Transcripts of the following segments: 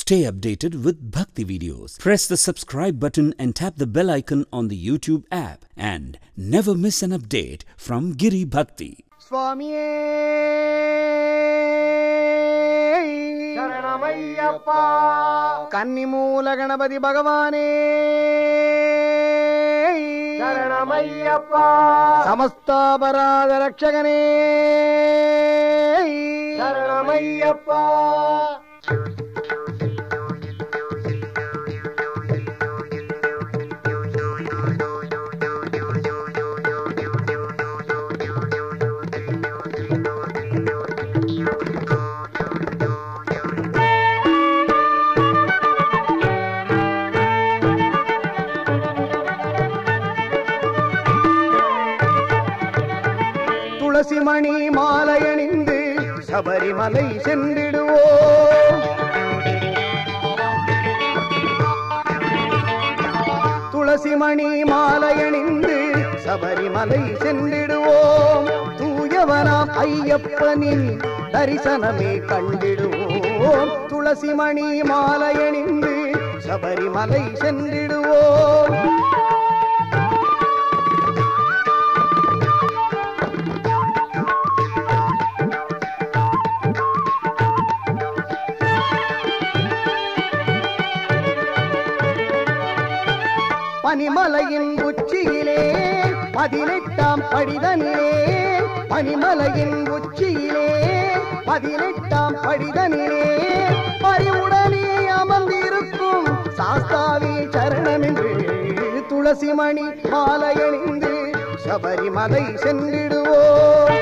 Stay updated with Bhakti videos. Press the subscribe button and tap the bell icon on the YouTube app and never miss an update from Giri Bhakti. சுவாமியே சரணமையப்பா கன்னிமூல கணபதி பகவானே சரணமையப்பா சமஸ்தாபராத ரட்சகனே சரணமையப்பா துளசி மணி மாலையணிந்து சபரிமலை சென்றிடுவோம் துளசி மணி மாலையணிந்து சபரிமலை சென்றிடுவோம் தூயவனாம் ஐயப்பனின் தரிசனமே கண்டிடுவோம் துளசி மணி மாலையணிந்து சபரிமலை சென்றிடுவோம் பனிமலையின் உச்சியிலே பதினெட்டாம் படிதனிலே பனிமலையின் உச்சியிலே பதினெட்டாம் படிதனிலே பறிவுடனே அமர்ந்திருக்கும் சாஸ்தாவி சரணமென்று துளசி மணி மாலையணிந்து சபரிமலை சென்றிடுவோம்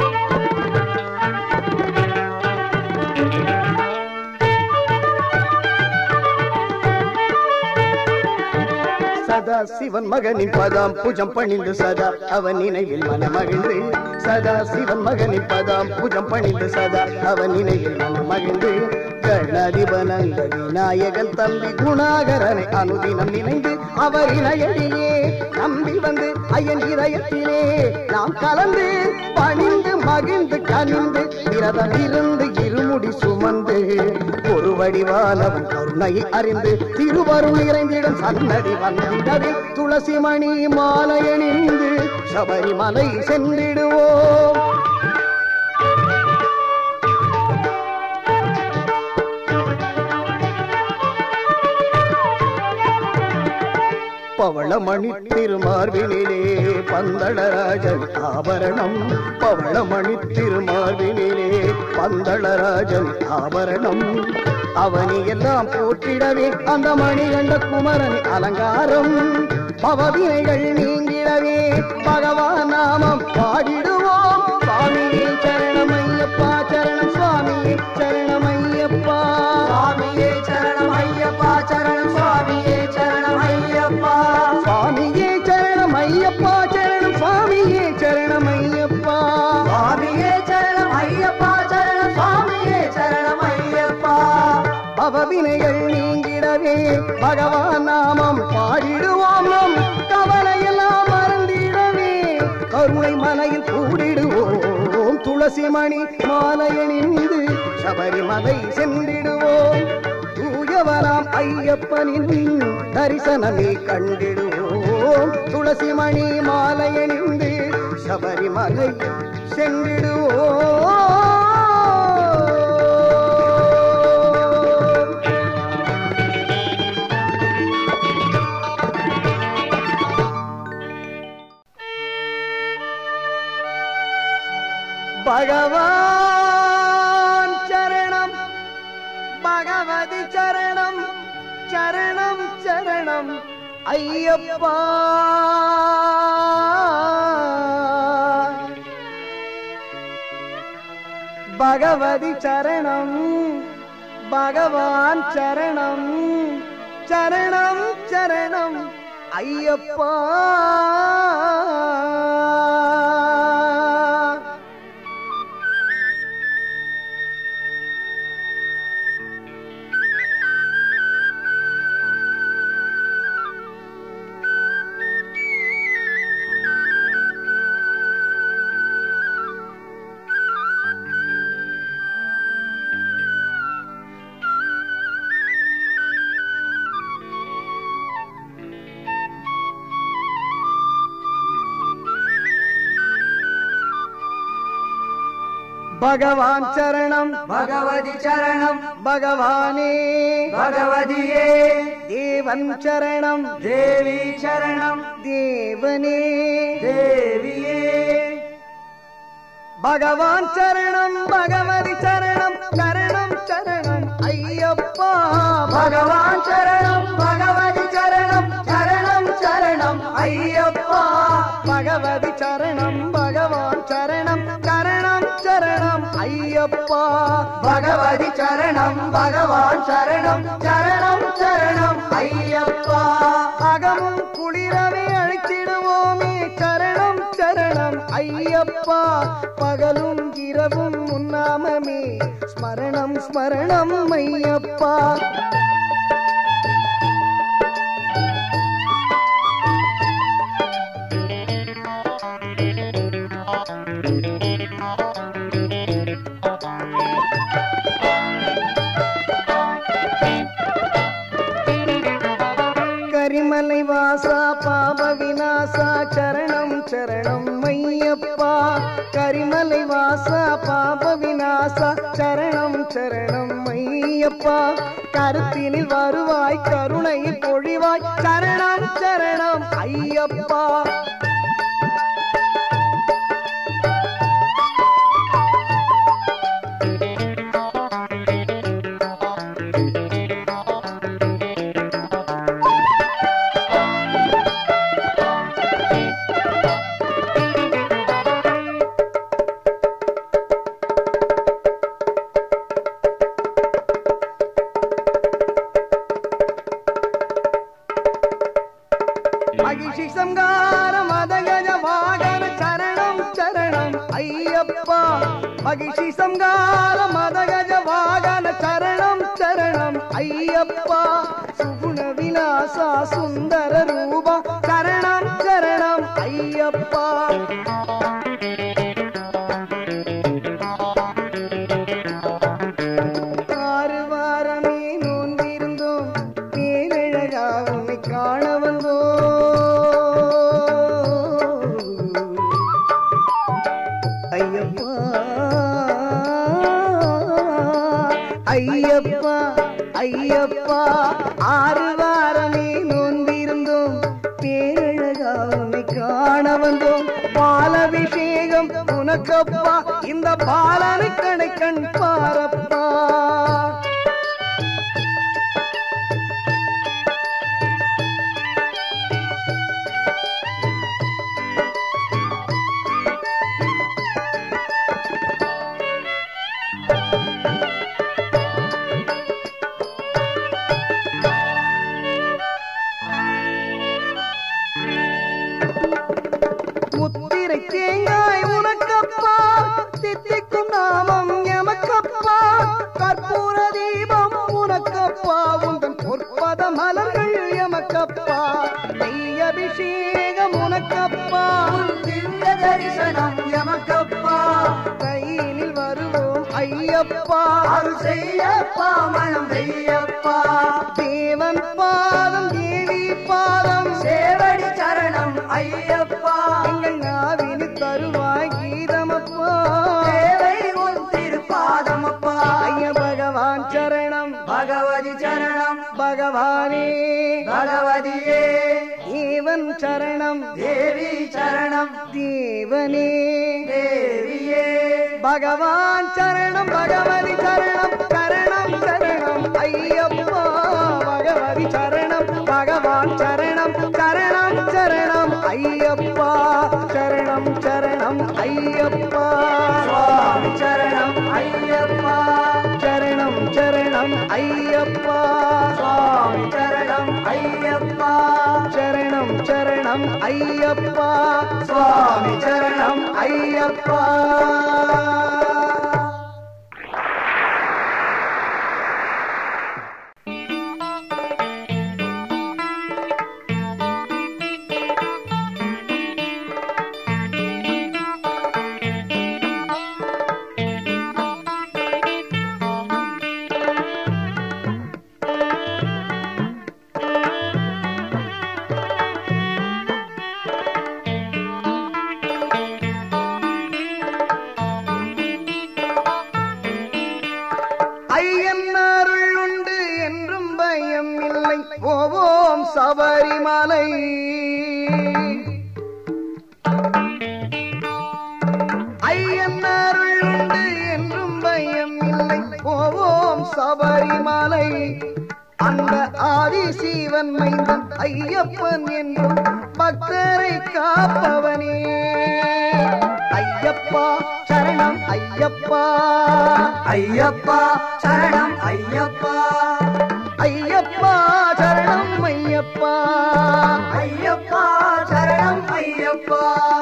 சதா சிவன் மகனின் பதாம் புஜம் பணிந்து சதா அவன் நினைவில் மனமகிழ்ந்து சதா சிவன் மகனின் பதாம் புஜம் பணிந்து சதா அவன் நினைவில் மனமகிழ்ந்து கணாதிபனந்த விநாயகன் தம்பி குணாகரனை அனுதினம் நினைந்து அவர் இணையடியே நம்பி வந்து ஐயன் இதயத்திலே நாம் கலந்து பணிந்து மகிழ்ந்து கனிந்து விரதம் இருந்து இருமுடி சுமந்து ஒரு வடிவானவன் கருணையை அறிந்து திருவருள் நிறைந்திடும் சன்னதி வந்திடவே துளசி மணி மாலையணிந்து சபரிமலை சென்றிடுவோம் பவளமணி திருமார்பினிலே பந்தளராஜன் ஆபரணம் பவளமணி திருமார்பினிலே பந்தளராஜன் ஆபரணம் அவனி எல்லாம் போற்றிடவே அந்த மணி கண்ட குமரன் அலங்காரம் பவவினைகள் நீங்கிடவே பகவான் நாமம் பாடிடுவோம் சுவாமியே சரணமையப்பா சரணம் சுவாமியே சரணமையப்பா சுவாமியே சரணமையப்பா சரணம் சுவாமியே சரணமையப்பா சுவாமியே சரணமையப்பா சரணம் சுவாமியே சரணமையப்பா சுவாமியே சரணமையப்பா சரணம் சுவாமியே சரணமையப்பா பவவினைகள் நீங்கிடவே பகவான் நாமம் பாடிடுவோம் நம் கவலையெல்லாம் மறந்திடவே கருணை மலையில் கூடிடுவோம் துளசி மணி மாலையணிந்து சபரிமலை சென்றிடுவோம் தூயவராம் ஐயப்பனின் தரிசனமே கண்டிடுவோம் துளசி மணி மாலையணிந்து சபரிமலை சென்றிடுவோம் பகவான் சரணம் பகவதி சரணம் சரணம் சரணம் ஐயப்பா பகவதி சரணம் பகவான் சரணம் சரணம் சரணம் ஐயப்பா பகவான் சரணம் பகவதி சரணம் பகவானே பகவதியே தேவன் சரணம் தேவி சரணம் தேவனே தேவியே பகவான் சரணம் பகவதி சரணம் சரணம் சரணம் ஐயப்பா பகவான் சரணம் பகவதி சரணம் சரணம் சரணம் ஐயப்பா பகவதி சரணம் பகவான் சரணம் சரணம் சரணம் ஐயப்பா பகவதி சரணம் பகவான் சரணம் சரணம் சரணம் ஐயப்பா அகமும் குளிரவே அழைத்திடுவோமே சரணம் சரணம் ஐயப்பா பகலும் இரவும் உன்னாமமே ஸ்மரணம் ஸ்மரணம் ஐயப்பா கரிமலை வாசா பாப விநாசா சரணம் சரணம் ஐயப்பா கரிமலை வாசா பாப விநாசா சரணம் சரணம் ஐயப்பா கருத்தினில் வருவாய் கருணையில் பொழிவாய் சரணம் சரணம் ஐயப்பா மகிஷி சங்கார மதகஜ வாகன சரணம் சரணம் ஐயப்பா மகிஷி சங்கார மதகஜ வாகன சரணம் சரணம் ஐயப்பா சுகுண விலாசா சுந்தர ரூபா சரணம் சரணம் ஐயப்பா ஆறு வாரமே நோன்பிருந்தோம் பேரழகா உன்னை காண வந்தோம் ஐயப்பா ஐயப்பா ஐயப்பா ஆறு வாரமே நோன்பிருந்தோம் பேரழகா உன்னை காண வந்தோம் பாலபிஷேகம் உனக்கப்பா இந்த பாலனை கடை கண் பாரப்பா முத்திரை தேங்காய் உனக்கப்பா தித்திக்கும் நாமம் எமக்கப்பா கற்பூர தீபம் உனக்கப்பா உந்தன் பொற்பத மலர்கள் எமக்கப்பா நெய் அபிஷேகம் உனக்கப்பா திவ்ய தரிசனம் எமக்கப்பா கையினில் வருவோம் ஐயப்பா அருள் செய்யப்பா மனம் செய்யப்பா தேவன் பாதம் தேவி பாதம் சேவடி சரணம் ஐயப்பா எங்கள் நாவினு தருவாய் கீதமப்பா தேவை உன் திருப்பாதமப்பா ஐய பகவான் சரணம் பகவதி சரணம் பகவானே பகவதியே தேவன் சரணம் தேவி சரணம் தேவனே தேவியே பகவான் சரணம் பகவதி சரணம் சரணம் சரணம் ஐயப்பா பகவதி சரணம் பகவான் சரணம் சரணம் சரணம் ஐயப்பா சரணம் சரணம் ஐயப்பா சுவாமி சரணம் ஐயப்பா சரணம் சரணம் ஐயப்பா சுவாமி சரணம் ஐயப்பா சரணம் சரணம் ஐயப்பா சுவாமி சரணம் ஐயப்பா போவோம் சபரிமலை ஐயன் அருள் உண்டு என்றும் பயம் இல்லை போவோம் சபரிமலை அந்த ஆதி சீவன் மைந்தன் ஐயப்பன் என்றும் பக்தரை காப்பவனே ஐயப்பா சரணம் ஐயப்பா ஐயப்பா சரணம் ஐயப்பா ஐயப்பா சரணம் ஐயப்பா ஐயப்பா சரணம் ஐயப்பா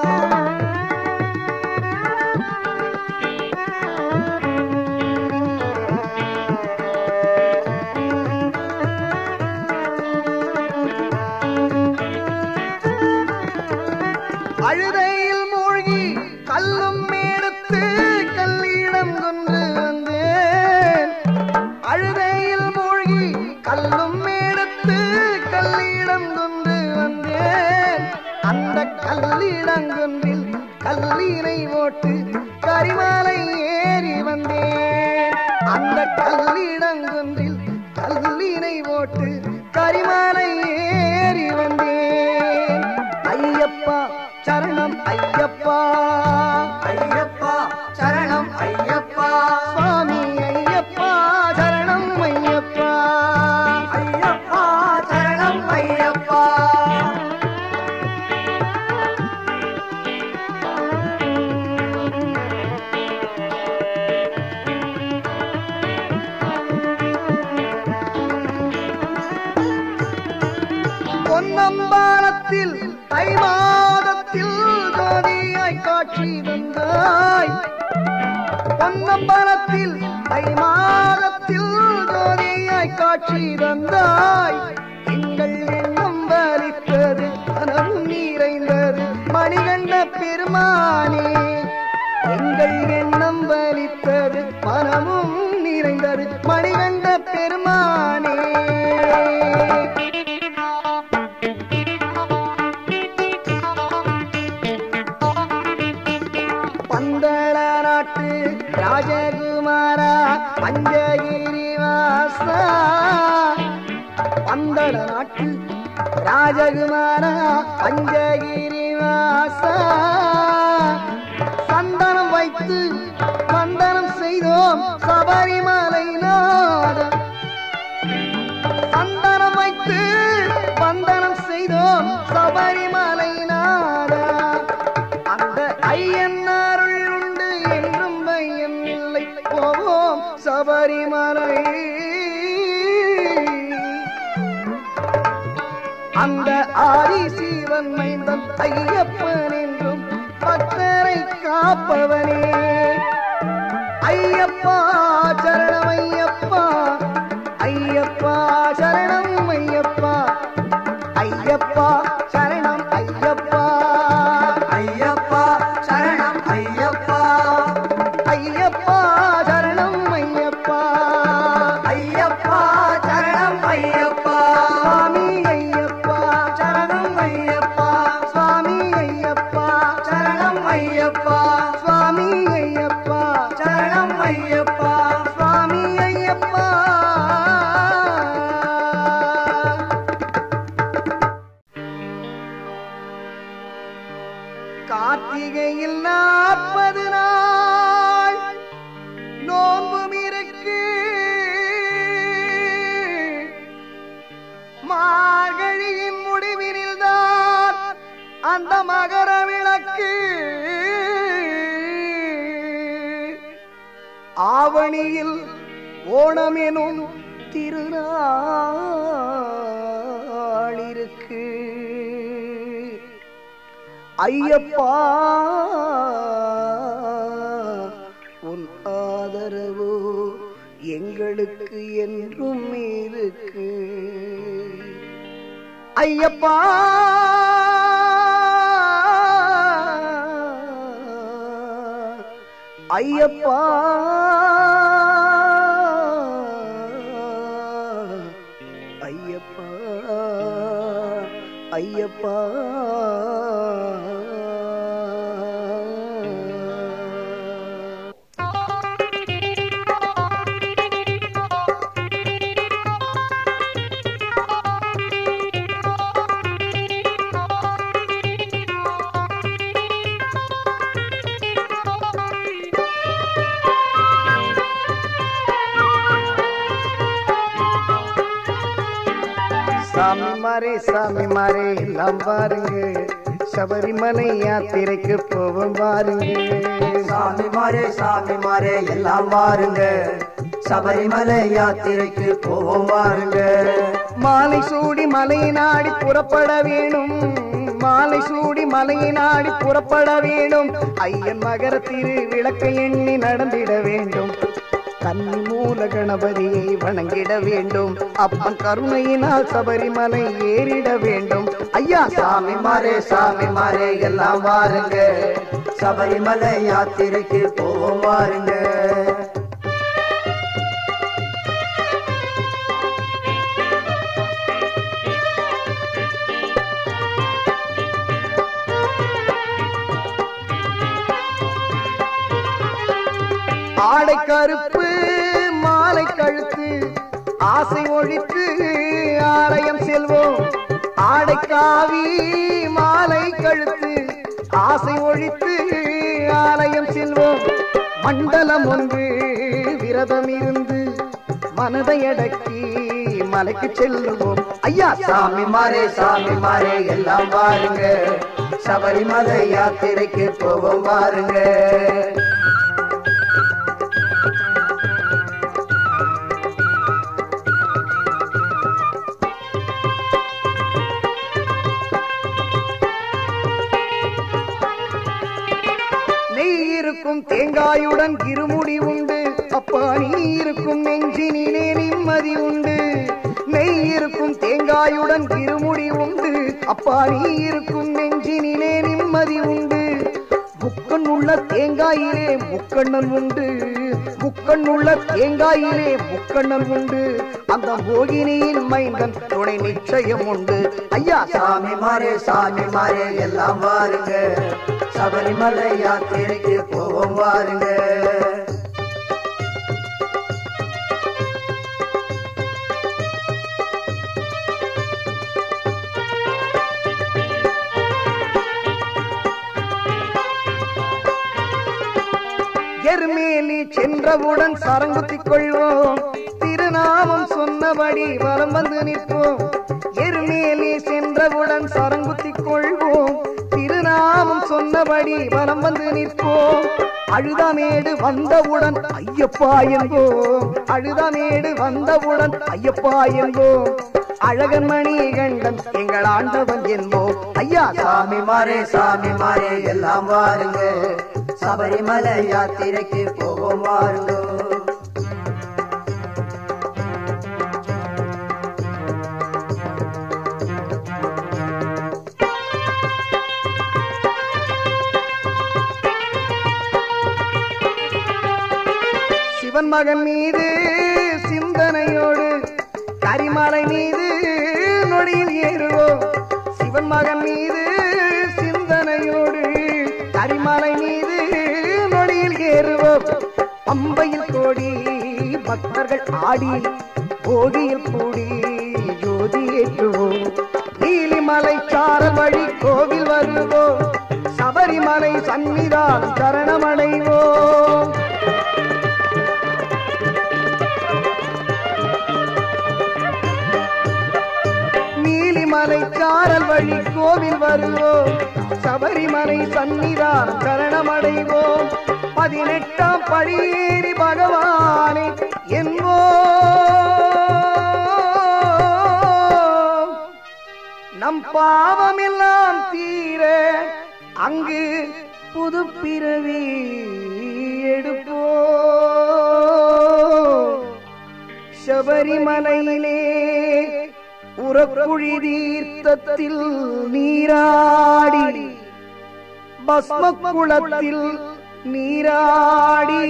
அழுதையில் மூழ்கி கல்லும் எடுத்து கல்லிடம் கொண்டு வந்தேன் அழுதையில் மூழ்கி கல்லும் எடுத்து கல்லிடம் கொண்டு வந்தேன் அந்த கல்லிடங்கொன்றில் கல்லினை ஓட்டு கரிமலை ஏறி வந்தேன் அந்த கல்லிடங்கொன்றில் கல்லினை ஓட்டு கரிமலை ஏறி வந்தேன் ஐயப்பா சரணம் ஐயப்பா ஐயப்பா சரணம் ஐயப்பா சுவாமி ஐயப்பா சரணம் ஐயப்பா ஐயப்பா சரணம் ஐயப்பா பொன்னம்பாலத்தில் தை மாதத்தில் ஜோதியாய் காட்சி தந்தாய் பொன்னம்பலத்தில் தை மாதத்தில் ஜோதியாய் காட்சி தந்தாய் எங்கள் எண்ணம் வலித்தது மனம் நிறைந்தது மணிகண்ட பெருமானே எங்கள் எண்ணம் வலித்தது மனமும் நிறைந்தது மணிகண்ட பெருமானே பந்தள நாட்டு ராஜகுமாரா பஞ்சகிரி வாசா பந்தள நாட்டு ராஜகுமாரா பஞ்சகிரி வாசா சந்தனம் வைத்து வந்தனம் செய்தோம் சபரிமலை நாதம் சந்தனம் வைத்து வந்தனம் செய்தோம் சபரிமலை நாதா அந்த ஐயன் அருள் உண்டு என்றும் பயம் இல்லை போவோம் சபரிமலை அந்த ஆதி சீவன் மைந்தன் ஐயப்பன் என்றும் பக்தரை காப்பவனே ஐயப்பா சரணம் ஐயப்பா ஐயப்பா சரணம் ஐயப்பா ஐயப்பா சரணம் ஐயப்பா ஐயப்பா சரணம் ஐயப்பா ஐயப்பா சரணம் ஐயப்பா ஐயப்பா சரணம் ஐயப்பா சுவாமி ஐயப்பா சரணம் ஐயப்பா சுவாமி ஐயப்பா சரணம் ஐயப்பா சுவாமி ஐயப்பா சரணம் ஐயப்பா சுவாமி ஐயப்பா கார்த்திகையில் நாற்பது நாள் நோன்பும் இருக்கு மார்கழியின் முடிவினில்தான் அந்த மகர விளக்கு ஆவணியில் ஓணம் எனும் திருநாள் இருக்கு ஐயப்பா உன் ஆதரவு எங்களுக்கு என்றும் இருக்கு ஐயப்பா ஐயப்பா ஐயப்பா ஐயப்பா சாமி மாறே சாமி மாறே எல்லாம் பாருங்க சபரிமலை யாத்திரைக்கு போவோம் பாருங்க சாமி மாறே சாமி மாறே எல்லாம் வாருங்க சபரிமலை யாத்திரைக்கு போவோம் வாருங்க மாலை சூடி மலையை நாடி புறப்பட வேணும் மாலை சூடி மலையை நாடி புறப்பட வேண்டும் ஐயன் மகர திரு விளக்கை எண்ணி நடந்திட வேண்டும் கன்னி மூல கணபதியை வணங்கிட வேண்டும் அப்பன் கருணையினால் சபரிமலை ஏறிட வேண்டும் ஐயா சாமி மாறே சாமி மாறே எல்லாம் வாருங்க சபரிமலை யாத்திரைக்கு போவோம் வாருங்க ஆடை கருப்பு மாலை கழுத்து ஆசை ஒழித்து ஆலயம் செல்வோம் ஆடை காவி மாலை கழுத்து ஆசை ஒழித்து ஆலயம் செல்வோம் மண்டலம் ஒன்று விரதம் இருந்து மனதை அடக்கி மலைக்கு செல்லுவோம் ஐயா சாமி மாறே சாமி மாறே எல்லாம் வாருங்க சபரிமலை யாத்திரைக்கு போவோம் வாருங்க நெய் இருக்கும் தேங்காயுடன் இருமுடி உண்டு அப்பா நீ இருக்கும் நெஞ்சினிலே நிம்மதி உண்டு நெய் இருக்கும் தேங்காயுடன் இருமுடி உண்டு அப்பா நீ இருக்கும் நெஞ்சினிலே நிம்மதி உண்டு முக்கண் உள்ள தேங்காயிலே முக்கண்ணன் உண்டு முக்கண் உள்ள தேங்காயிலே முக்கண்ணன் உண்டு அந்த மோகினியின் மைந்தன் துணை நிச்சயம் உண்டு ஐயா சாமி மாறே சாமி மாறே எல்லாம் வாருங்க சபரிமலை யாத்திரைக்கு போவோம் வாருங்க எருமேலி சென்றவுடன் சரங்குத்திக் கொள்வோம் திருநாமம் சொன்னபடி வலம் வந்து நிற்போம் எருமேலி சென்றவுடன் சரங்குத்திக் கொள்வோம் திருநாமம் சொன்னபடி வலம் வந்து நிற்போம் அழுதமேடு வந்தவுடன் ஐயப்பா என்போம் அழுதமேடு வந்தவுடன் ஐயப்பா என்போம் அழகன் மணி கண்டன் எங்கள் ஆண்டவன் என்போம் ஐயா சாமி மாறே சாமி மாறே எல்லாம் வாருங்க சபரிமலை யாத்திரைக்கு போவோம் வாருங்க சிவன் மகன் மீது சிந்தனையோடு கரிமலை மீது நொடியில் ஏறுவோம் சிவன் மகன் மீது சிந்தனையோடு கரிமலை மீது நொடியில் ஏறுவோம் பம்பையில் கோடி பக்தர்கள் ஆடி போதியில் கூடி ஜோதி ஏற்றுவோம் நீலிமலை சாரல் வழி கோவில் வருவோம் சபரிமலை சன்னிதான் சரணமடைவோம் நீலிமலை சாரல் வழி கோவில் வருவோம் சபரிமலை சன்னிதான் சரணமடைவோம் பதினெட்டாம் படியேறி பகவானை என்போம் நம் பாவமெல்லாம் தீர அங்கு புது பிறவி எடுப்போம் சபரிமலையிலே உறக்குழி தீர்த்தத்தில் நீராடி பஸ்ம குளத்தில் நீராடி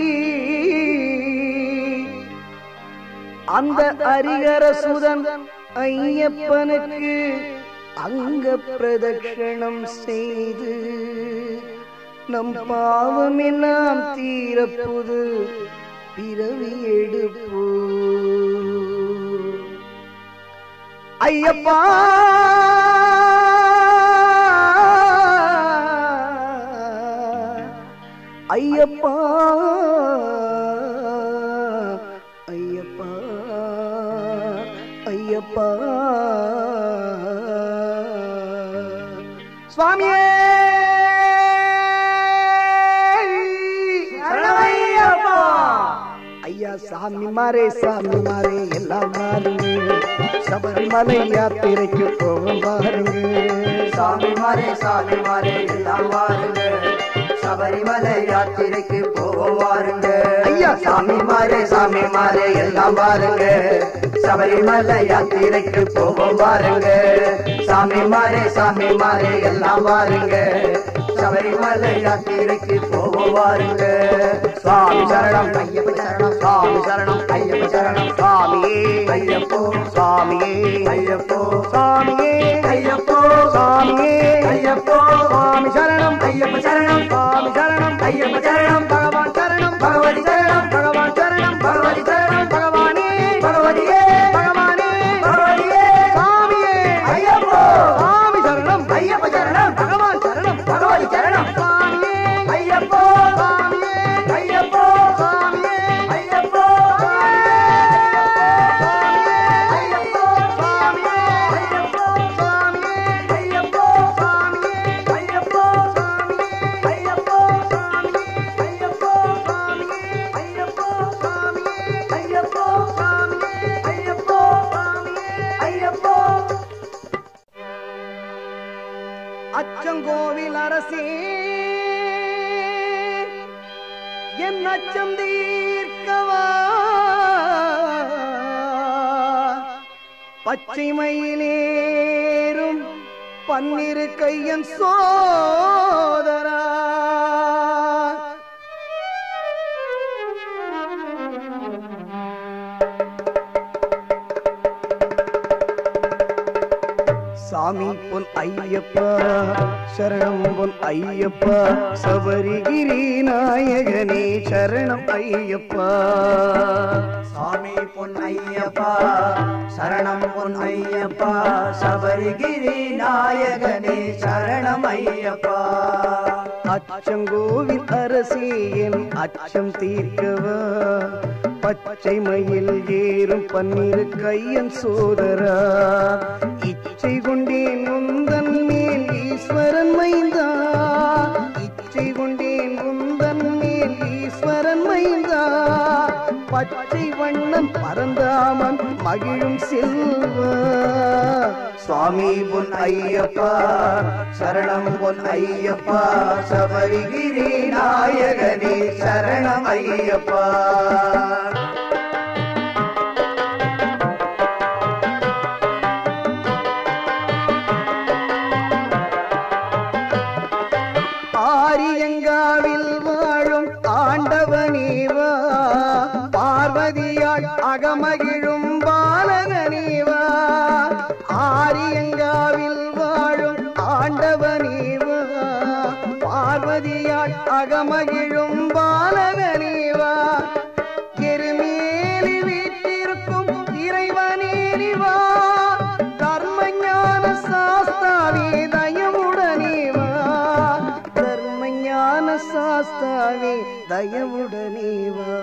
அந்த அரிகர சுதன் ஐயப்பனுக்கு அங்க பிரதட்சணம் செய்து நம் பாவம் எல்லாம் தீரப்புது பிறவி எடுப்போ ஐயப்பா ஐயப்பா ஐயப்பா ஐயப்பா சுவாமியே சரணமையப்பா. ஐயா சாமி மாறே சாமி மாறே எல்லாம் பாருங்க சபரிமலை யாத்திரைக்கு போகும் பாருங்க சாமி மாறே சாமி மாறே எல்லாம் வாருங்க சபரிமலை யாத்திரைக்கு போவோம் வாருங்க ஐயா, சாமி மாறே சாமி மாறே எல்லாம் வாருங்க சபரிமலை யாத்திரைக்கு போவோம் வாருங்க சாமி மாறே சாமி மாறே எல்லாம் வாருங்க சபரிமலை யாத்திரைக்கு போவோம் வாருங்க சுவாமி சரணம் ஐயப்ப சரணம் சுவாமி சரணம் ஐயப்ப சரணம் சுவாமியே ஐயப்போ சுவாமியே ஐயப்போ சுவாமியே ஐயப்போ சுவாமியே ஐயப்போ சுவாமி சரணம் ஐயப்ப சரணம் சுவாமி சரணம் ஐயப்ப சரணம் பகவான் சரணம் பகவதி சரணம் பகவான் சரணம் பகவதி சரணம் பகவானே பகவதியே பகவானே பகவதியே சுவாமியே ஐயப்போ சுவாமி சரணம் ஐயப்ப சரணம் பகவான் சரணம் பகவதி சரணம் சுவாமியே ஐயப்போ சுவாமியே ஐயப்போ சுவாமியே ஐயப்போ ஐயப்போ சுவாமியே ஐயப்போ சுவாமியே ஐயப்போ சுவாமியே ஐயப்போ சுவாமியே ஐயப்போ சுவாமியே ஐயப்போ சுவாமியே ஐயப்போ சுவாமியே ஐயப்போ சுவாமியே ஐயப்போ ஐயப்போ அச்சங்கோவில் அரசே என் அச்சம் தீர்க்கவா பச்சை மயிலேறும் பன்னிரு கையன் சோதரா சாமி பொன் ஐயப்பா சரணம் பொன் ஐயப்பா சபரிகிரி நாயகனே சரணம் ஐயப்பா சாமி பொன்னையப்பா சரணம் பொன்னையப்பா சபரிகிரி நாயகனே சரணம் ஐயப்பா அச்சங்கோவில் அரசே என் அச்சம் தீர்க்கவா பச்சை மயில் ஏறும் பன்னிரு கையன் சோதரா இச்சை கொண்டேன் உந்தன் மேல் ஈஸ்வரன் மைந்தா இச்சை கொண்டேன் உந்தன் மேல் ஈஸ்வரன் மைந்தா பச்சை வண்ணன் பரந்தாமன் மகிழும் செல்வா சுவாமி பொன் ஐயப்பா சரணம் பொன் ஐயப்பா சபரிகிரி நாயகனே சரணம் ஐயப்பா ஆரியங்காவில் வாழும் ஆண்டவனேவா பார்வதியாள் அகமகிழும் பாலகனேவா ஆரியங்காவில் வாழும் ஆண்டவனேவா பார்வதியாள் அகமகிழும் பாலகனேவா எருமேலி வீட்டிற்கும் இறைவனேனிவா தர்மஞான சாஸ்தாவே தயவுடனேவா தர்மஞான சாஸ்தாவே தயவுடனேவா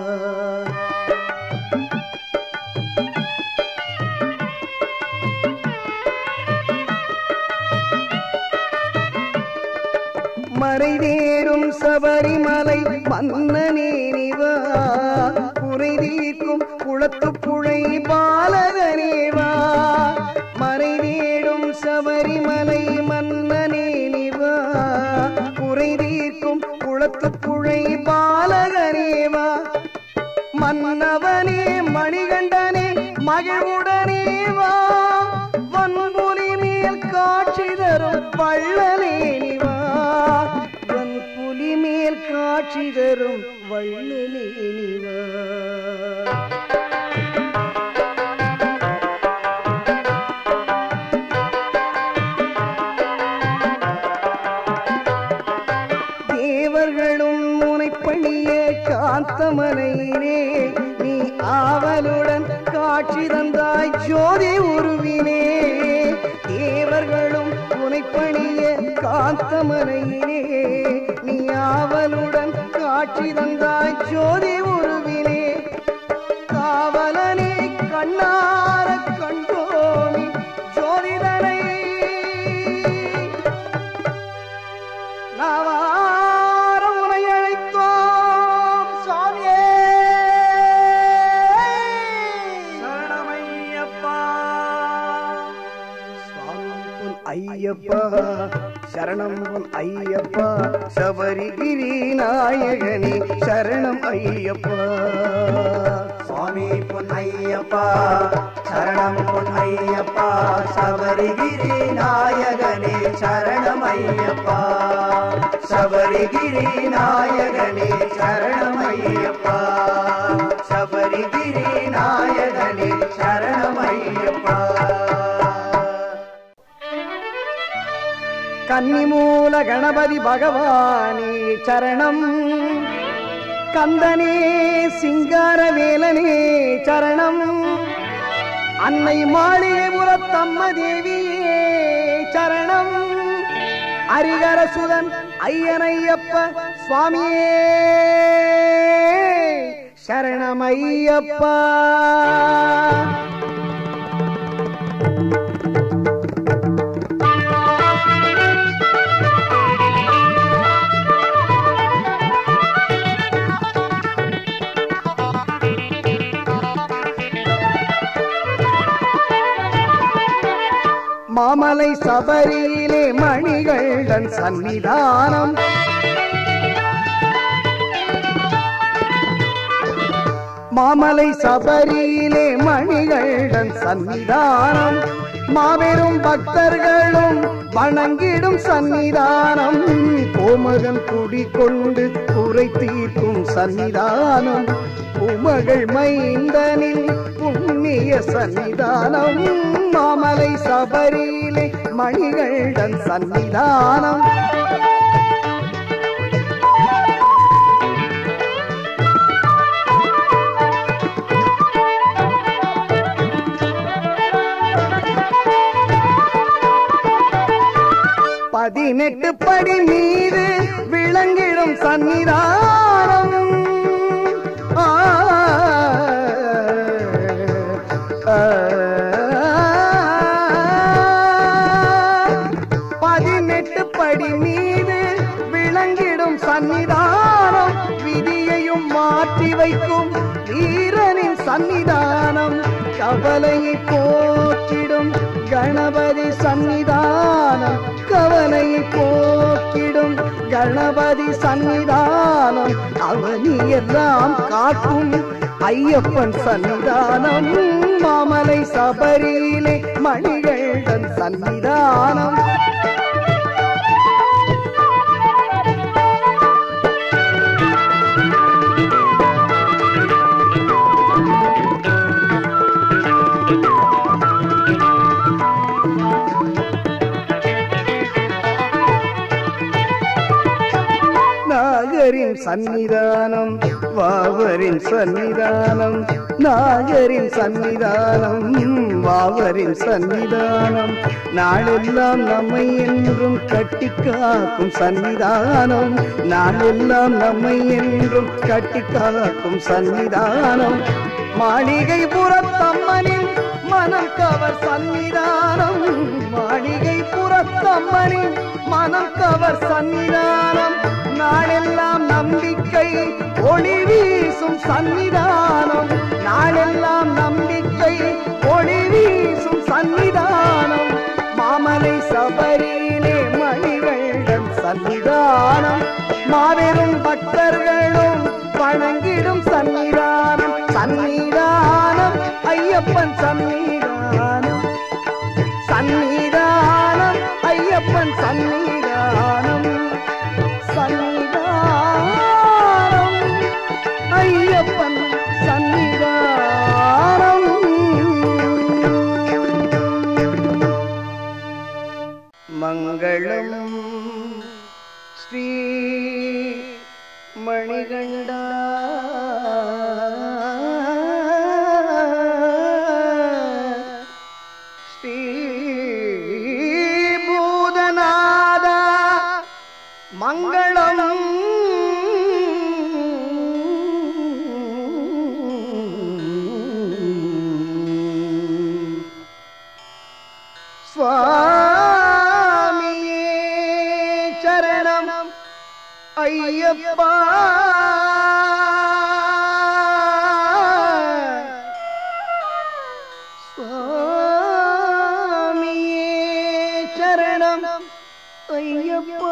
மறைதேறும் சபரிமலை மன்னனே நிவா குறை தீர்க்கும் குளத்து புழை பாலகனேவா மறைதேடும் சபரிமலை மன்னனே நிவா குறை தீர்க்கும் குளத்து புழை பாலகனேவா மன்னவனே மணிகண்டனே மகிழ்வுடனே வா வன்புலி மேல் காட்சி தரும் வள்ளலே நிவா வன்புலி மேல் காட்சி தரும் வள்ளலே நிவா தேவர்களும் முனைப்பணிய காந்தமலையிலே நீ ஆவலுடன் காட்சி தந்தாய் ஜோதி உருவினே தேவர்களும் முனைப்பணிய காந்தமலையிலே நீ ஆவலுடன் காட்சி தந்தாய் ஜோதி உருவினே காவலனே கண்ணார கண்டோமி ஜோதிதனை ஐயப்பா சரணம் பொன் ஐயப்பா சபரிகிரி நாயகனே சரணம் ஐயப்பா சுவாமி பொன்னையப்பா சரணம் பொன்னையப்பா சபரிகிரி நாயகனே சரணம் ஐயப்பா சபரிகிரி நாயகனே சரணம் ஐயப்பா சபரிகிரி நாயகனே சரணம் ஐயப்பா கன்னிமூல கணபதி பகவானே சரணம் கந்தனே சிங்கார வேலனே சரணம் அன்னை மாளிகைபுரத்தம்ம தேவியே சரணம் அரிகரசுதன் ஐயனையப்ப சுவாமியே சரணமையப்பா மாமலை சபரியிலே மணிகள்டன் சன்னிதானம் மாமலை சபரியிலே மணிகள்டன் சன்னிதானம் மாபெரும் பக்தர்களும் வணங்கிடும் சன்னிதானம் கோமகன் குடிகொண்டு குறை தீர்க்கும் சன்னிதானம் உமகள் மைந்தனின் புண்ணிய சன்னிதானம் மாமலை சபரியிலே மணிகள்டன் சன்னிதானம் பதினெட்டு படி மீது விளங்கிடும் சன்னிதானம் ஆ, ஆ, பதினெட்டு படி மீது விளங்கிடும் சன்னிதானம் விதியையும் மாற்றி வைக்கும் வீரனின் சன்னிதானம் கவலையை போக்கிடும் கணபதி சன்னிதானம் கவலையை போக்கிடும் கணபதி சன்னிதானம் அவனியெல்லாம் காக்கும் ஐயப்பன் சன்னிதானம் மாமலை சபரியிலே மணிகண்டன் சன்னிதானம் நாகரின் சன்னிதானம் வாவரின் சன்னிதானம் நாகரின் சன்னிதானம் வாவரின் சன்னிதானம் நாளெல்லாம் நம்மை என்றும் கட்டி காக்கும் சன்னிதானம் நாளெல்லாம் நம்மை என்றும் கட்டி காக்கும் சன்னிதானம் மாளிகை புறத்தம்மனின் மனம் கவர் சன்னிதானம் மாளிகை புறத்தம்மனின் மனம் கவர் சன்னிதானம் நாளெல்லாம் நம்பிக்கை ஒளி வீசும் சன்னிதானம் நாளெல்லாம் நம்பிக்கை ஒளி வீசும் சன்னிதானம் மாமலை சபரியிலே மணிகண்டன் சன்னிதானம் மாபெரும் பக்தர்களும் வணங்கிடும் சன்னிதானம் சன்னிதானம் ஐயப்பன் சன்னிதானம் சன்னிதானம் ஐயப்பன் சன்னிதானம் சன்னிதானம் ஐயப்பன் சன்னிதானம் மங்களம் ஸ்ரீ மணிகண்டா ஸ்ரீ பூதநாதா மங்களம் சுவாமியே சரணம் ஐயப்பா சுவாமியே சரணம் ஐயப்பா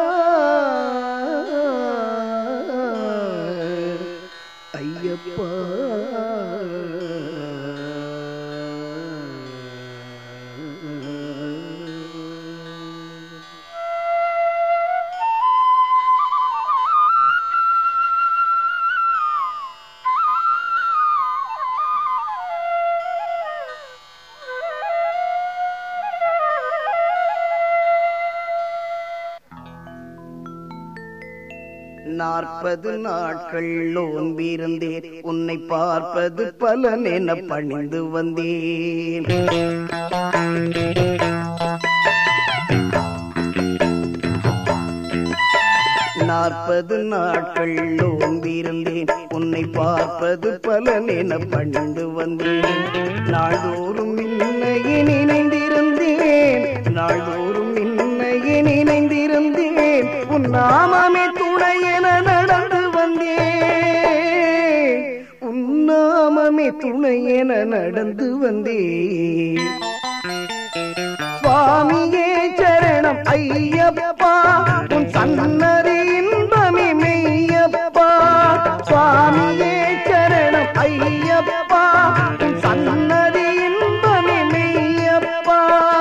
ஐயப்பா நாற்பது நாட்கள் நோன்பிருந்தேன் உன்னை பார்ப்பது பலன் என பணிந்து வந்தேன் நாற்பது நாட்கள் நோன்பிருந்தேன் உன்னை பார்ப்பது பலன் என பணிந்து வந்தேன் நாள்தோறும் நின்னையே நினைந்திருந்தேன் நாள்தோறும் நின்னையே நினைந்திருந்தேன் உன் நாமமே துணை என நடந்து வந்தேன் உன் நாமமே துணை என நடந்து வந்தேன் சுவாமியே சரணம் ஐயப்பா உன் சன்னதி இன்பமே மெய்யப்பா சுவாமியே சரணம் ஐயப்பா உன் சன்னதி இன்பமே மெய்யப்பா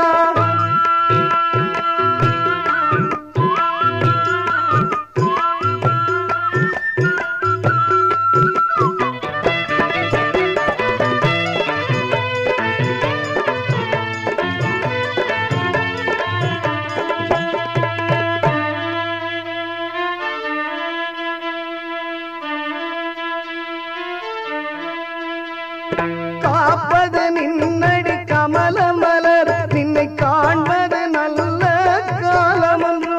காப்பது நின்னடி கமல மலர் நின்னை காண்பது நல்ல காலமன்றோ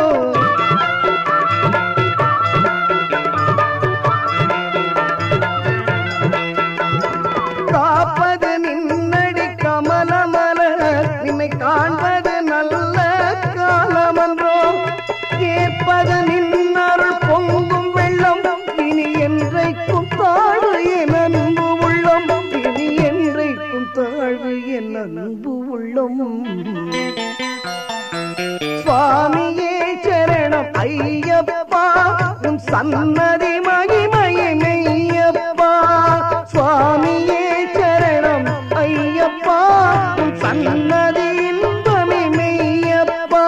காப்பது நின்னடி கமல மலர் நின்னை காண்பது நல்ல காலமன்றோ கேட்பது நின்னருள் பொங்கும் வெள்ளம் இனி என்றைக்கும் தாழ்வு என் அன்பு உள்ளம் இனி என்றைக்கும் தாழ்வு என் அன்பு உள்ளம் சுவாமியே சரணம் ஐயப்பா உன் சன்னதி மகிமையை மெய்யப்பா சுவாமியே சரணம் ஐயப்பா உன் சன்னதி இன்பமே மெய்யப்பா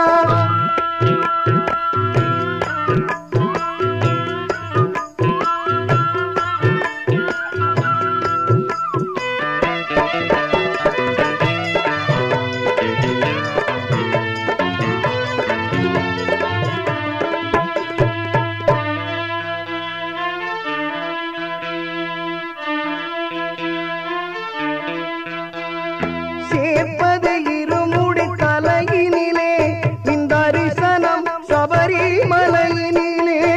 சேர்ப்பது இருமுடி தலையினிலே இந்த அரிசனம் சபரிமலையினிலே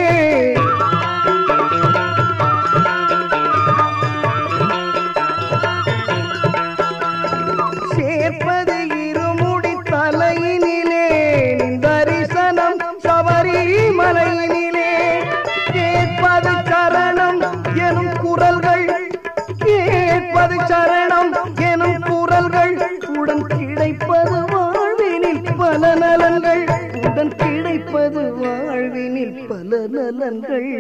சேர்ப்பது இருமுடி தலையினிலே இந்த அரிசனம் சபரிமலையினிலே கேட்பது சரணம் எனும் குரல்கள் கேட்பது சரணம் எனும் குரல்கள் உடன் கிடைப்பது வாழ்வினில் பல நலன்கள் உடன் கிடைப்பது வாழ்வினில் பல நலன்கள்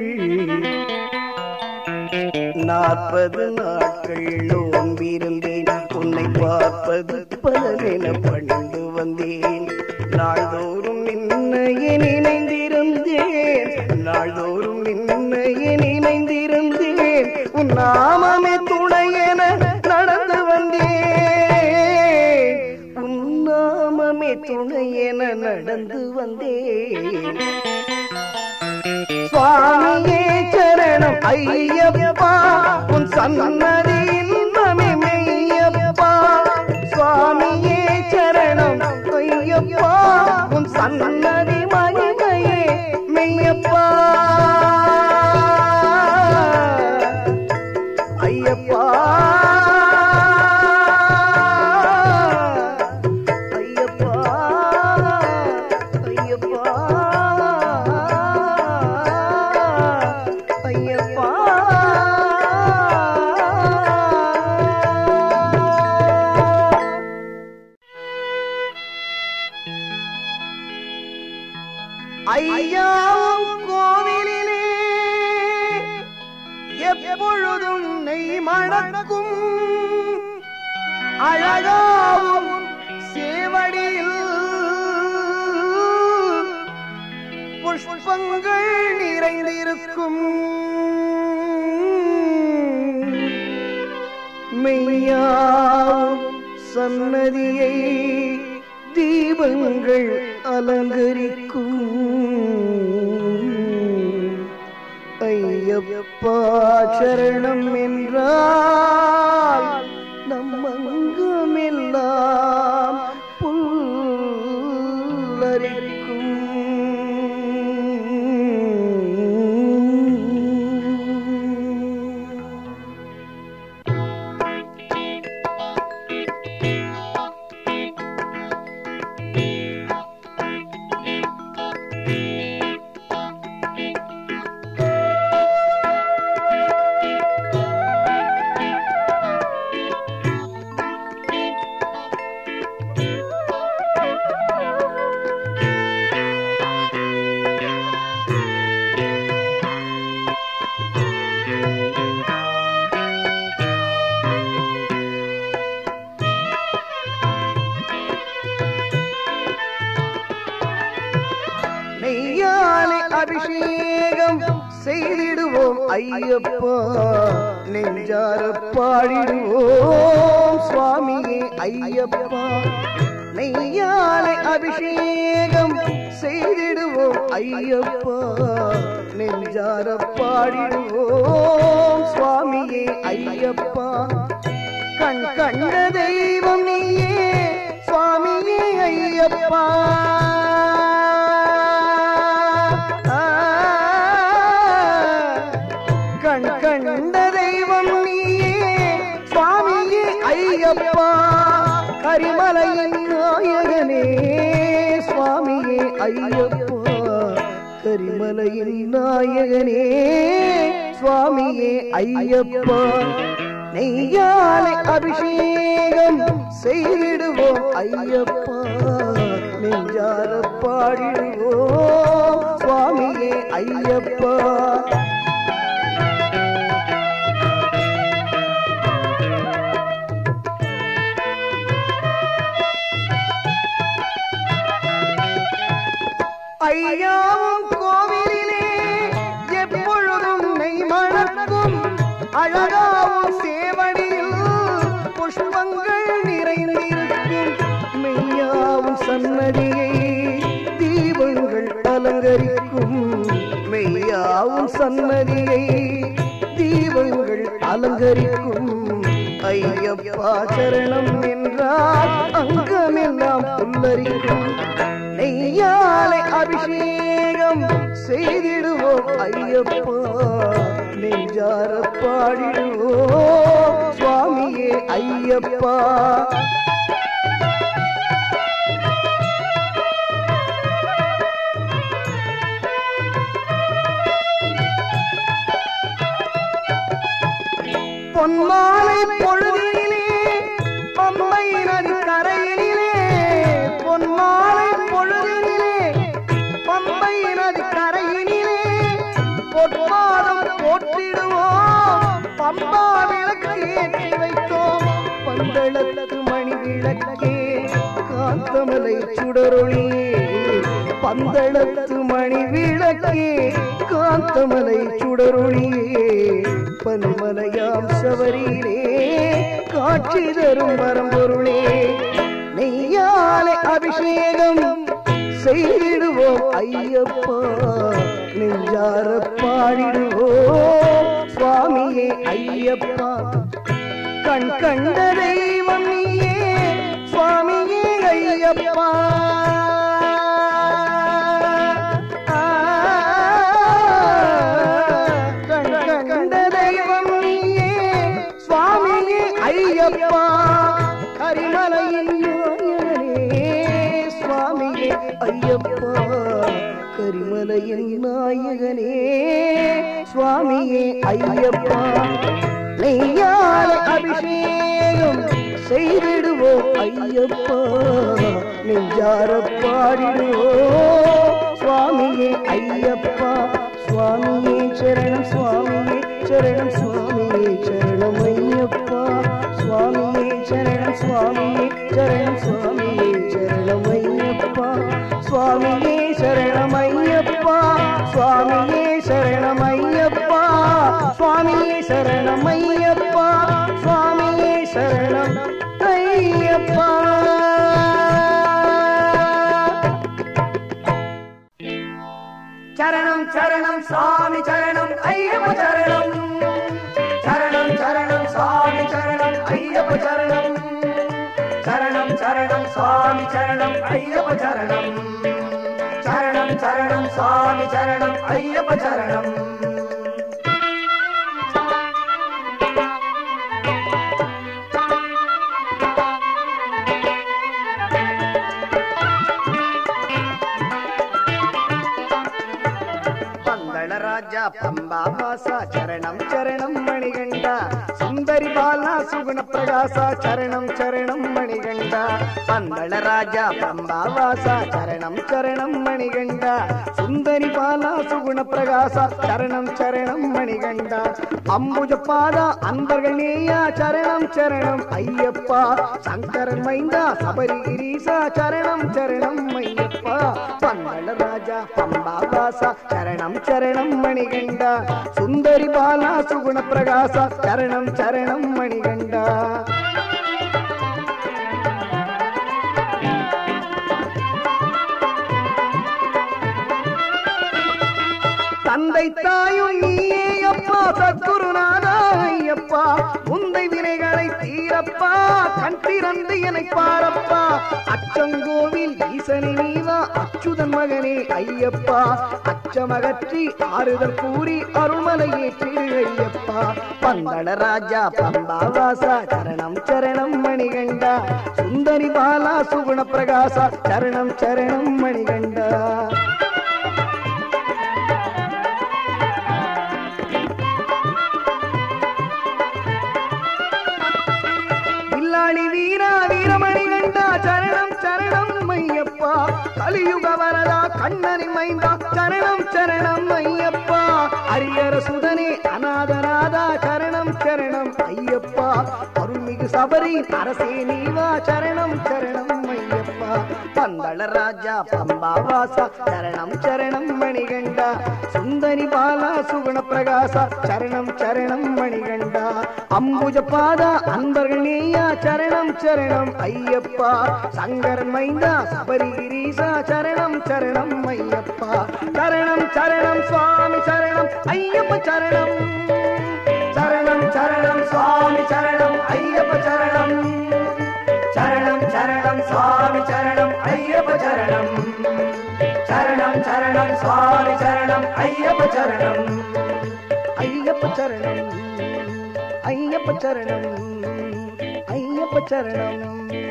நாற்பது நாட்கள் நோம்பிருந்தேன் உன்னை பார்ப்பது பலனென பணிந்து வந்தேன் நாள்தோறும் நின்னையே நினைந்திருந்தேன் நாள்தோறும் நின்னையே நினைந்திருந்தேன் உன் நாமமே துணை என நடந்து வந்தேன் உன் நாமமே துணை என நடந்து வந்தேன் சுவாமியே சரணம் ஐயப்பா உன் சன்னதி இன்பமே மெய்யப்பா சுவாமியே சரணம் ஐயப்பா உன் சன்னதி மகிமையே மெய்யப்பா ஐயப்பா ஐயப்பா ஐயப்பா ஐயப்பா ஐயாவும் கோவிலிலே எப்பொழுதும் நெய் மணக்கும் அழகாவும் சேவடியில் புஷ்பங்கள் நிறைந்திருக்கும் மெய்யாவும் சன்னதியை தீபங்கள் அலங்கரிக்கும் ஐயப்பா சரணம் என்றால் நம்மங்கமெல்லாம் புல்லரிக்கும் நெய்யாலே அபிஷேகம் செய்திடுவோம் ஐயப்பா நெஞ்சார பாடிடுவோம் சுவாமியே ஐயப்பா நெய்யாலே அபிஷேகம் செய்திடுவோம் ஐயப்பா நெஞ்சார பாடிடுவோம் சுவாமியே ஐயப்பா கண் கண்ட தெய்வம் நீயே சுவாமியே ஐயப்பா கண் கண்ட தெய்வம் நீயே சுவாமியே ஐயப்பா கரிமலையின் நாயகனே சுவாமியே ஐயப்பா கரிமலையின் நாயகனே சுவாமியே ஐயப்பா நெய்யாலை அபிஷேகம் செய்திடுவோம் ஐயப்பா நெஞ்சார பாடிடுவோம் சுவாமியே ஐயப்பா ஐயாவும் கோவிலிலே எப்பொழுதும் நெய் மணக்கும் அழகாவும் சேவடியில் புஷ்பங்கள் நிறைந்திருக்கும் மெய்யாவும் சன்னதியை தீபங்கள் அலங்கரிக்கும் மெய்யாவும் சன்னதியை தீபங்கள் அலங்கரிக்கும் ஐயப்பா சரணம் என்றால் அங்கமெல்லாம் புல்லரிக்கும் நெய்யாலை அபிஷேகம் செய்திடுவோம் ஐயப்பா நெஞ்சார பாடிடுவோம் சுவாமியே ஐயப்பா பொன்மாலை பொழுதிலே பம்பை நதி கரையிலே பொன்மாலை பொழுதிலே பம்பை நதி கரையிலே பொற்பாதம் போற்றிடுவோம் பம்பா விளக்கு ஏற்றி வைத்தோம் பந்தளத்து மணி விளக்கே காந்தமலை சுடரொளியே பந்தளத்து மணி விளக்கே காந்தமலை சுடரொளியே பன்மலையாம் சவரியிலே காட்சி தரும் வரம்பொருளே நெய்யாலை அபிஷேகம் செய்திடுவோம் ஐயப்பா நெஞ்சார பாடிடுவோம் சுவாமியே ஐயப்பா கண் கண்ட தெய்வம் நீயே சுவாமியே ஐயப்பா கண் கண்ட தெய்வம் நீயே சுவாமியே ஐயப்பா கரிமலையின் நாயகனே சுவாமியே ஐயப்பா கரிமலையின் நாயகனே சுவாமியே ஐயப்பா நெய்யால அபிஷேகம் செய்திடுவோம் ஐயப்பா நெஞ்சார பாடிடுவோம் சுவாமியே ஐயப்பா சுவாமியே சரணம் சுவாமியே சரணம் சுவாமியே சரணம் ஐயப்பா சுவாமியே சரணம் சுவாமியே சரணம் சுவாமியே சரணம் ஐயப்பா சுவாமியே சரணம் ஐயப்பா சுவாமியே சரணம் ஐயப்பா சுவாமியே சரணம் ஐயப்பா சுவாமியே சரணம் ஐயப்பா சரணம் சரணம் சுவாமி சரணம் ஐயப்ப சரணம் சரணம் சரணம் சுவாமி சரணம் ஐயப்ப சரணம் சரணம் சரணம் சுவாமி சரணம் ஐயப்ப சரணம் சரணம் சரணம் சுவாமி சரணம் ஐயப்ப சரணம் பந்தள ராஜா பம்பா வாசா சரணம் சரணம் மணிகண்டா சுந்தரி பாலா சுகுண பிரகாசா சரணம் சரணம் மணிகண்டா பந்தள ராஜா பம்பா வாசா சரணம் சரணம் மணிகண்டா சுந்தரி பாலா சுகுண பிரகாசா சரணம் சரணம் மணிகண்டா அம்புஜ பாதா அன்பர்கள் நேயா சரணம் சரணம் ஐயப்பா சங்கரன் மைந்தா சபரி கிரீசா சரணம் சரணம் ஐயப்பா பந்தள ராஜா பம்பா வாசா சரணம் சரணம் மணிகண்டா சுந்தரி பாலா சுகுண பிரகாசா சரணம் சரணம் மணிகண்டா தந்தை தாயும் நீயே அப்பா சத்குருநாதா ஐயப்பா உந்தை வினைகளை தீரப்பா கண் திறந்து என்னை பாரப்பா அச்சங்கோவில் ஈசனி நீவா அச்சுதன் மகனே ஐயப்பா அச்சமகற்றி ஆறுதல் கூறி அருள்மலை ஏற்றிடு ஐயப்பா பந்தள ராஜா பம்பா வாசா சரணம் சரணம் மணிகண்டா சுந்தரி பாலா சுகுண பிரகாசா சரணம் சரணம் மணிகண்டா வில்லாளி வீரா வீரமணி கண்டா சரணம் சரணம் ஐயப்பா கலியுக வரதா கண்ணனி மைந்தா சரணம் சரணம் ஐயப்பா அரியர சுதனே அநாதநாதா சரணம் சரணம் ஐயப்பா அருள்மிகு சபரி அரசே நீவா சரணம் சரணம் ஐயப்பா பந்தள ராஜா பம்பா வாசா சரணம் சரணம் மணிகண்டா சுந்தரி பாலா சுகுண பிரகாசா சரணம் சரணம் மணிகண்டா அம்புஜ பாதா அன்பர்கள் நீயா சரணம் சரணம் ஐயப்பா சங்கரன் மைந்தா சபரி கிரீசா சரணம் சரணம் ஐயப்பா சரணம் சரணம் சுவாமி சரணம் ஐயப்ப சரணம் சரணம் சரணம் சுவாமி சரணம் ஐயப்ப சரணம் சரணம் சரணம் சுவாமி சரணம் ஐயப்ப சரணம் சரணம் சரணம் சுவாமி சரணம் ஐயப்ப சரணம் ஐயப்ப சரணம் ஐயப்ப சரணம் ஐயப்ப சரணம்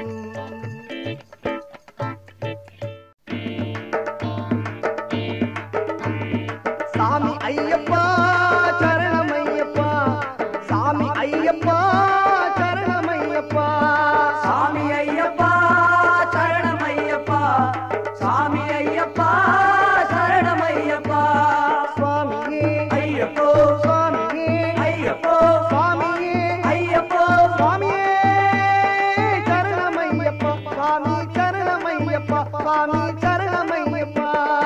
சாமி ஐயப்பா சரணம் ஐயப்பா சாமி ஐயப்பா சரணம் ஐயப்பா சாமி ஐயப்பா சரணம் ஐயப்பா சாமி ஐயப்பா சரணம் ஐயப்பா சுவாமியே ஐயப்போ சுவாமியே ஐயப்போ சுவாமியே ஐயப்போ சுவாமியே சரணமையப்பா சுவாமி சரணமையப்பா சுவாமி சரணமையப்பா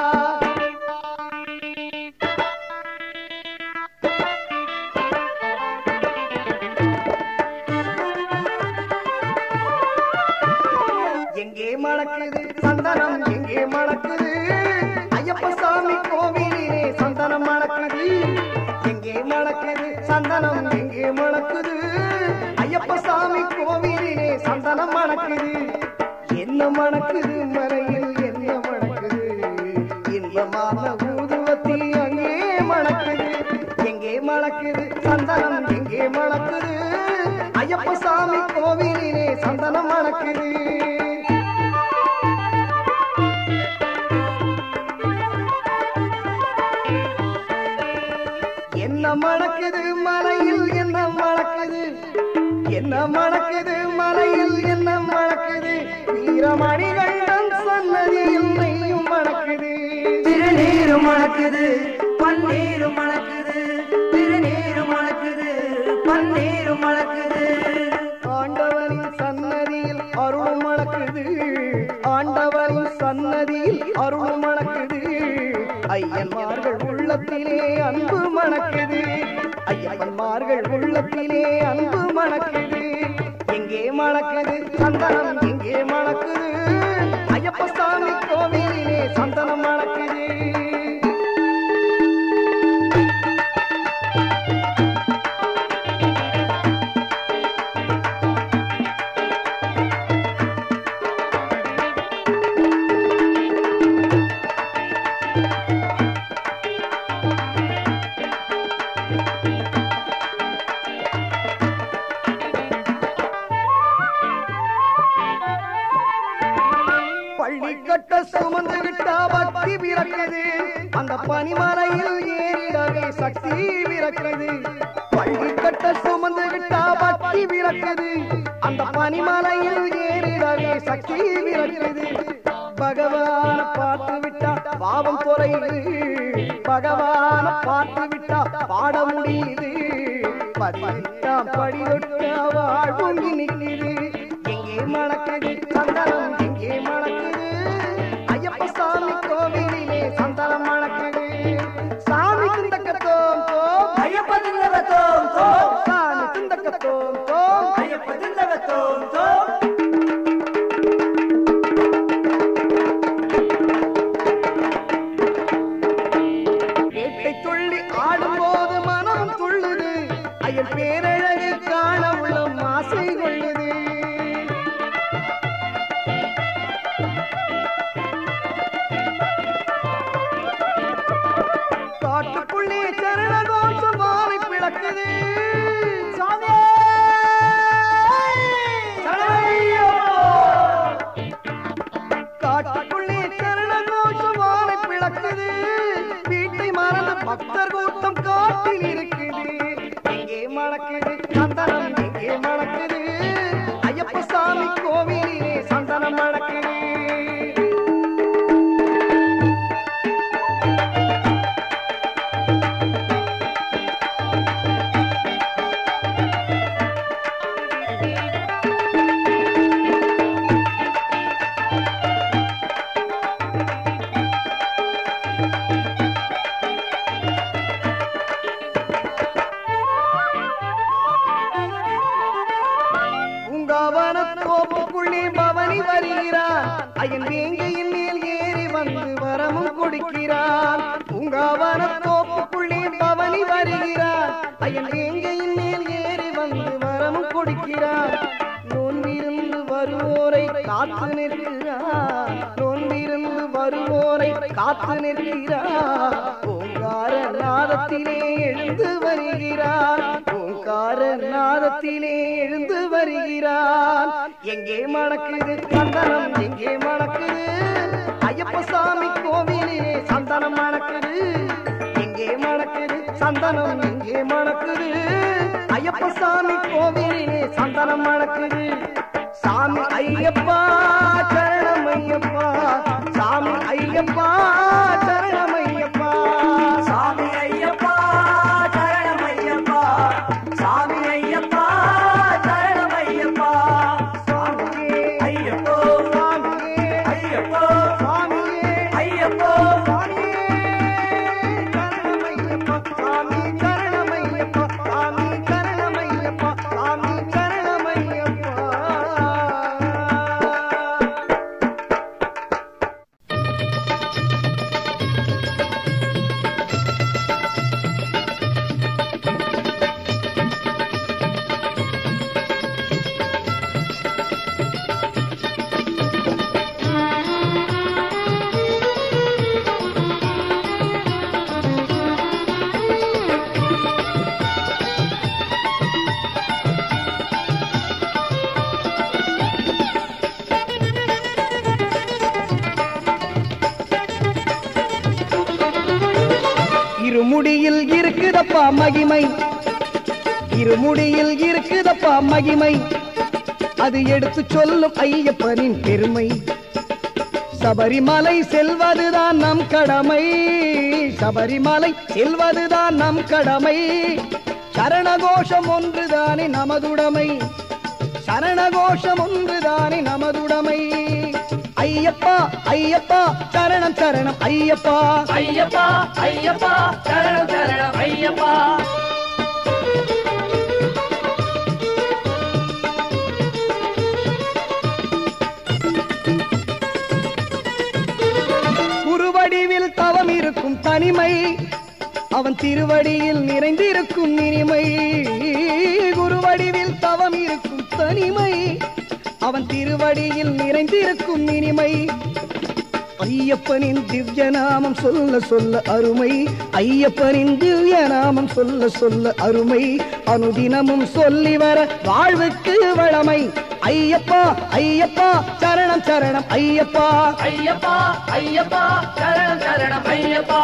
எங்கே மணக்குது சந்தனம் எங்கே மணக்குது ஐயப்ப சாமி கோவிலிலே சந்தனம் மணக்குது எங்கே மணக்குது சந்தனம் எங்கே மணக்குது ஐயப்ப சாமி கோவிலிலே சந்தனம் மணக்குது என்ன மணக்குது மலையில் என்ன மணக்குது இன்பமான ஊதுவத்தி அங்கே மணக்குது எங்கே மணக்குது சந்தனம் எங்கே மணக்குது ஐயப்ப சாமி கோவிலிலே சந்தனம் மணக்குது என்ன மணக்குது மலையில் என்ன மணக்குது என்ன மணக்குது மலையில் என்ன மணக்குது வீரமணிகண்டன் சன்னதியில் நெய்யும் மணக்குது திரு நீரும் மணக்குது பன்னீரும் மணக்குது திருநீரும் மணக்குது பன்னீரும் மணக்குது ஆண்டவனின் சன்னதியில் அருள் மணக்குது ஆண்டவனின் சன்னதியில் அருள் மணக்குது ஐயன்மார்கள் உள்ளத்திலே அன்பு மணக்குது ஐயன்மார்கள் உள்ளத்திலே அன்பு மணக்குது எங்கே மணக்குது சந்தனம் எங்கே மணக்குது ஐயப்ப சாமி கோவிலிலே சந்தனம் மணக்குது பள்ளி கட்ட சுமந்து விட்டா பக்தி பிறக்குது அந்த பனிமலையில் ஏறிடவே சக்தி பிறக்குது பள்ளி கட்ட சுமந்து விட்டா பக்தி பிறக்குது அந்த பனிமலையில் ஏறிடவே சக்தி பிறக்குது பகவான பார்த்து விட்டா பாவம் குறையுது பகவான பார்த்து விட்டா பாட முடியுது பதினெட்டாம் படி தொட்டா வாழ்வும் நிற்குது எங்கே மணக்குது சந்தனம் எங்கே மணக்குது ஐயப்ப சாமி கோவிலிலே சந்தனம் மணக்குது சாமி திண்டக்கத்தோம் தோம் ஐயப்ப திந்தகத்தோம் தோம் சாமி திண்டக்கத்தோம் தோம் ஐயப்ப திந்தகத்தோம் தோம் வேட்டை துள்ளி ஆடும்போது மனம் துள்ளுது ஐயன் பேரழகை காண உள்ளம் ஆசை கொள்ளுது காட்டுக்குள்ளே சரண கோஷம் மாறி பிளக்குது சாமி காட்டுக்குள்ளே சரண கோஷம் மாறி பிளக்குது வீட்டை மறந்து பக்தர் கூட்டம் காட்டில் இருக்குது எங்கே மணக்குது சந்தனம் எங்கே மணக்குது ஐயப்ப சாமி கோவிலிலே சந்தனம் மணக்குது பூங்காவன கோப்புக்குள்ளே பவனி வருகிறான் ஐயன் வேங்கையின் மேல் ஏறி வந்து வரமும் கொடுக்கிறான் பூங்காவன கோப்புக்குள்ளே பவனி வருகிறான் ஐயன் வேங்கையின் மேல் ஏறி வந்து வரமும் கொடுக்கிறான் நோன்பிருந்து வருவோரை காத்து நிற்கிறான் நோன்பிருந்து வருவோரை காத்து நிற்கிறான் ஓங்கார நாதத்திலே எழுந்து வருகிறான் ஓங்கார நாதத்திலே எழுந்து வருகிறான் எங்கே மணக்குது சந்தனம் எங்கே மணக்குது ஐயப்ப சாமி கோவிலிலே சந்தனம் மணக்குது எங்கே மணக்குது சந்தனம் எங்கே மணக்குது ஐயப்ப சாமி கோவிலிலே சந்தனம் மணக்குது சாமி ஐயப்பா சரணம் ஐயப்பா சாமி ஐயப்பா சரணம் ஐயப்பா சாமி ஐயப்பா சரணம் ஐயப்பா சாமி ஐயப்பா சரணம் ஐயப்பா சாமியே ஐயப்போ சாமியே ஐயப்போ சாமியே ஐயப்போ சாமியே சரணமையப்பா சாமி சரணமையப்பா சாமி சரணமையப்பா சாமி சரணமையப்பா இருமுடியில் இருக்குதப்பா மகிமை இருமுடியில் இருக்குதப்பா மகிமை அது எடுத்து சொல்லும் ஐயப்பனின் பெருமை சபரிமலை செல்வதுதான் நம் கடமை சபரிமலை செல்வதுதான் நம் கடமை சரணகோஷம் ஒன்றுதானே நமதுடைமை சரணகோஷம் ஒன்றுதானே நமதுடைமை ஐயப்பா ஐயப்பா சரணம் சரணம் ஐயப்பா ஐயப்பா ஐயப்பா சரணம் சரணம் ஐயப்பா குருவடிவில் தவம் இருக்கும் தனிமை அவன் திருவடியில் நிறைந்திருக்கும் இனிமை குருவடிவில் தவம் இருக்கும் தனிமை அவன் திருவடியில் நிறைந்திருக்கும் இனிமை ஐயப்பனின் திவ்ய நாமம் சொல்ல சொல்ல அருமை ஐயப்பனின் திவ்ய நாமம் சொல்ல சொல்ல அருமை அனுதினமும் சொல்லி வர வாழ்வுக்கு வளமை ஐயப்பா ஐயப்பா சரணம் சரணம் ஐயப்பா ஐயப்பா ஐயப்பா சரணம் சரணம் ஐயப்பா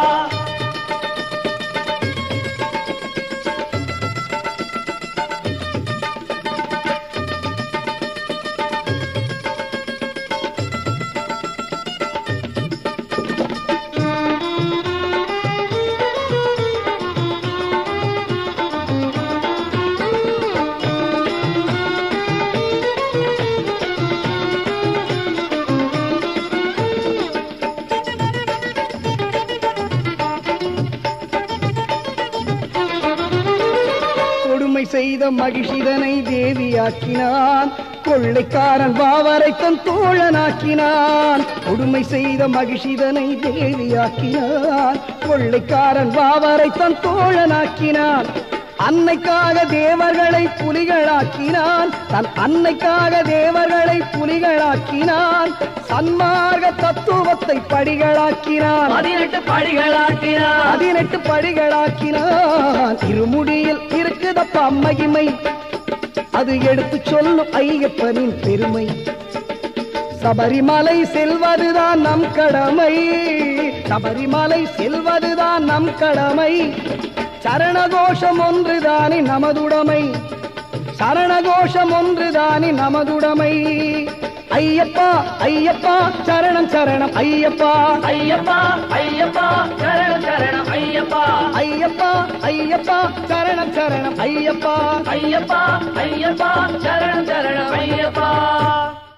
கொடுமை செய்த மகிஷிதனை தேவியாக்கினான் கொள்ளைக்காரன் பாவரை தன் தோழனாக்கினான் கொடுமை செய்த மகிஷிதனை தேவியாக்கினான் கொள்ளைக்காரன் பாவரை தன் தோழனாக்கினான் அன்னைக்காக தேவர்களை புலிகளாக்கினான் தன் அன்னைக்காக தேவர்களை புலிகளாக்கினான் சன்மார்க்க தத்துவத்தை படிகளாக்கினான் பதினெட்டு படிகளாக்கினார் பதினெட்டு படிகளாக்கினான் இருமுடியில் இருக்குதப்பா மகிமை அது எடுத்து சொல்லும் ஐயப்பனின் பெருமை சபரிமலை செல்வதுதான் நம் கடமை சபரிமலை செல்வதுதான் நம் கடமை சரணகோஷம் ஒன்றுதானே நமதுடைமை சரணகோஷம் ஒன்றுதானே நமதுடைமை ஐயப்பா ஐயப்பா சரணம் சரணம் ஐயப்பா ஐயப்பா ஐயப்பா சரணம் சரணம் ஐயப்பா ஐயப்பா ஐயப்பா சரணம் சரணம் ஐயப்பா ஐயப்பா ஐயப்பா சரணம் சரணம் ஐயப்பா